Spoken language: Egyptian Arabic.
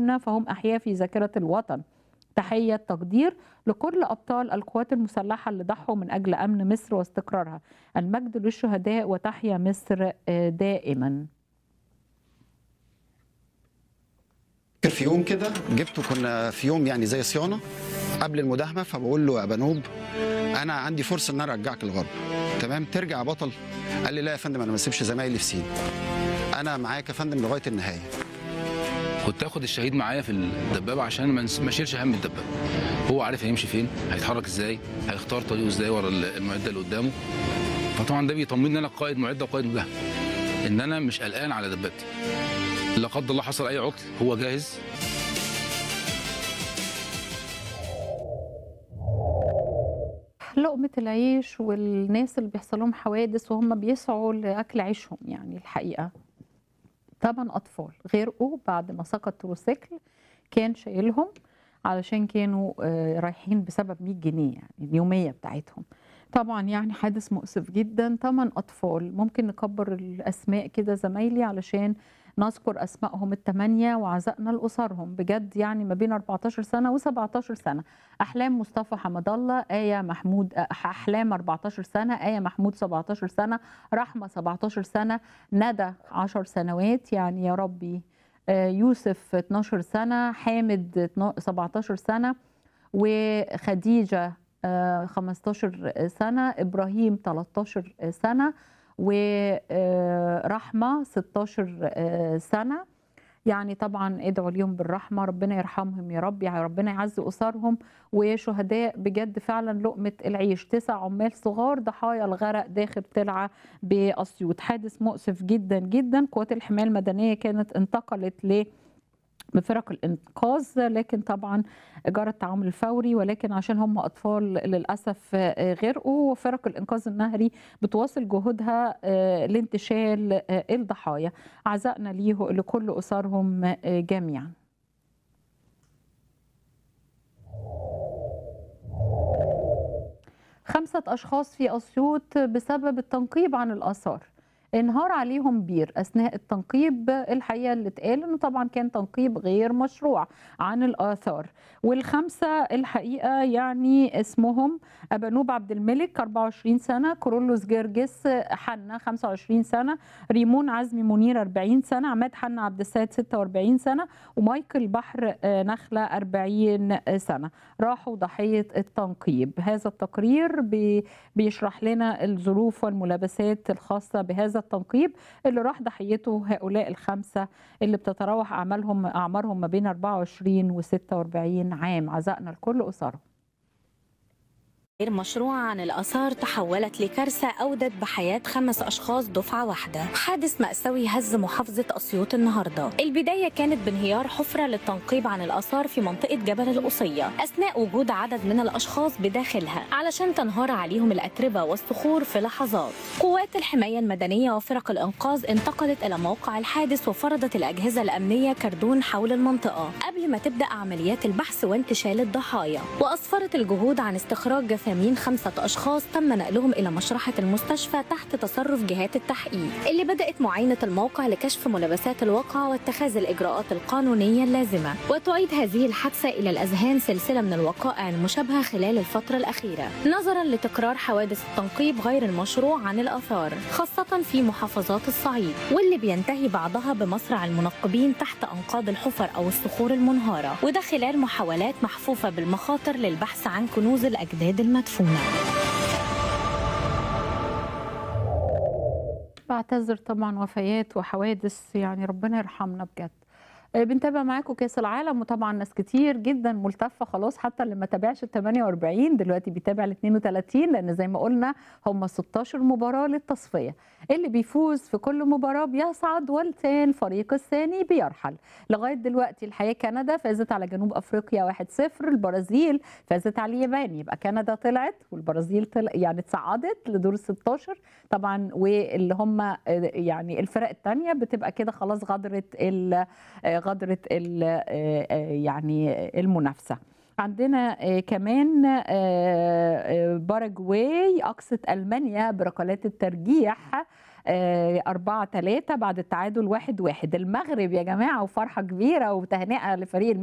شعوبنا فهم أحياء في ذاكرة الوطن تحية تقدير لكل أبطال القوات المسلحة اللي ضحوا من أجل أمن مصر واستقرارها المجد للشهداء وتحيا مصر آه، دائما فاكر في يوم كده جبته كنا في يوم يعني زي صيانه قبل المداهمه فبقول له يا بنوب انا عندي فرصه ان انا ارجعك الغرب تمام ترجع يا بطل قال لي لا يا فندم انا ما اسيبش زمايلي في سين انا معاك يا فندم لغايه النهايه كنت اخد الشهيد معايا في الدبابه عشان ما نس- ما اشيلش هم الدبابه هو عارف هيمشي فين هيتحرك ازاي هيختار طريقه ازاي ورا ال- المعده اللي قدامه فطبعا ده بيطمني ان انا قائد معده وقائد مداهمه ان انا مش قلقان على دبابتي لا قدر الله حصل اي عطل هو جاهز لقمة العيش والناس اللي بيحصل لهم حوادث وهم بيسعوا لأكل عيشهم يعني الحقيقة ثمان أطفال غرقوا بعد ما سقط تروسيكل كان شايلهم علشان كانوا آه، رايحين بسبب 100 جنيه يعني اليومية بتاعتهم طبعا يعني حادث مؤسف جدا ثمان أطفال ممكن نكبر الأسماء كده زمايلي علشان نذكر أسمائهم الثمانية وعزائنا لأسرهم بجد يعني ما بين 14 سنة و17 سنة أحلام مصطفى حمد الله آية محمود أحلام 14 سنة آية محمود 17 سنة رحمة 17 سنة ندى 10 سنوات يعني يا ربي آه، يوسف 12 سنة حامد 12 17 سنة وخديجة آه، 15 سنة إبراهيم 13 سنة ورحمة 16 آه، سنة يعني طبعا ادعوا ليهم بالرحمه ربنا يرحمهم يا رب يعني ربنا يعز اسرهم وشهداء بجد فعلا لقمه العيش تسع عمال صغار ضحايا الغرق داخل ترعه باسيوط حادث مؤسف جدا جدا قوات الحمايه المدنيه كانت انتقلت ل بفرق الانقاذ لكن طبعا جرى التعامل الفوري ولكن عشان هم اطفال للاسف آه، غرقوا وفرق الانقاذ النهري بتواصل جهودها آه، لانتشال آه، الضحايا عزائنا ليه لكل اسرهم آه، جميعا خمسة أشخاص في أسيوط بسبب التنقيب عن الآثار انهار عليهم بير أثناء التنقيب الحقيقة اللي اتقال إنه طبعا كان تنقيب غير مشروع عن الآثار والخمسة الحقيقة يعني اسمهم أبانوب عبد الملك 24 سنة كورولوس جرجس حنا 25 سنة ريمون عزمي منير 40 سنة عماد حنا عبد السيد 46 سنة ومايكل بحر آه، نخلة 40 سنة راحوا ضحية التنقيب هذا التقرير بي- بيشرح لنا الظروف والملابسات الخاصة بهذا التنقيب اللي راح ضحيته هؤلاء الخمسة اللي بتتراوح أعمالهم أعمارهم ما بين 24 و 46 عام عزائنا لكل أسرهم غير مشروعة عن الآثار تحولت لكارثة أودت بحياة خمس أشخاص دفعة واحدة حادث مأساوي هز محافظة أسيوط النهاردة البداية كانت بانهيار حفرة للتنقيب عن الآثار في منطقة جبل القصية أثناء وجود عدد من الأشخاص بداخلها علشان تنهار عليهم الأتربة والصخور في لحظات قوات الحماية المدنية وفرق الإنقاذ انتقلت إلى موقع الحادث وفرضت الأجهزة الأمنية كردون حول المنطقة قبل ما تبدأ عمليات البحث وانتشال الضحايا وأسفرت الجهود عن استخراج جثامين خمسة أشخاص تم نقلهم إلى مشرحة المستشفى تحت تصرف جهات التحقيق اللي بدأت معاينة الموقع لكشف ملابسات الواقعة واتخاذ الإجراءات القانونية اللازمة وتعيد هذه الحادثة إلى الأذهان سلسلة من الوقائع المشابهة خلال الفترة الأخيرة نظرا لتكرار حوادث التنقيب غير المشروع عن الآثار خاصة في محافظات الصعيد واللي بينتهي بعضها بمصرع المنقبين تحت أنقاض الحفر أو الصخور المنهارة وده خلال محاولات محفوفة بالمخاطر للبحث عن كنوز الأجداد المدفونة بعتذر طبعا وفيات وحوادث يعني ربنا يرحمنا بجد آه، بنتابع معاكم كاس العالم وطبعا ناس كتير جدا ملتفه خلاص حتى اللي ما تابعش ال 48 دلوقتي بيتابع ال 32 لان زي ما قلنا هم 16 مباراه للتصفيه اللي بيفوز في كل مباراه بيصعد والتاني الفريق الثاني بيرحل لغايه دلوقتي الحقيقه كندا فازت على جنوب افريقيا 1-0 البرازيل فازت على اليابان يبقى كندا طلعت والبرازيل طلع يعني اتصعدت لدور ال 16 طبعا واللي هم آه، يعني الفرق الثانيه بتبقى كده خلاص غدرت ال آه، غدرت ال آه، آه، يعني المنافسه عندنا آه، كمان آه، آه، باراجواي أقصت ألمانيا بركلات الترجيح آه، أربعة ثلاثة بعد التعادل واحد واحد المغرب يا جماعة وفرحة كبيرة وتهنئة لفريق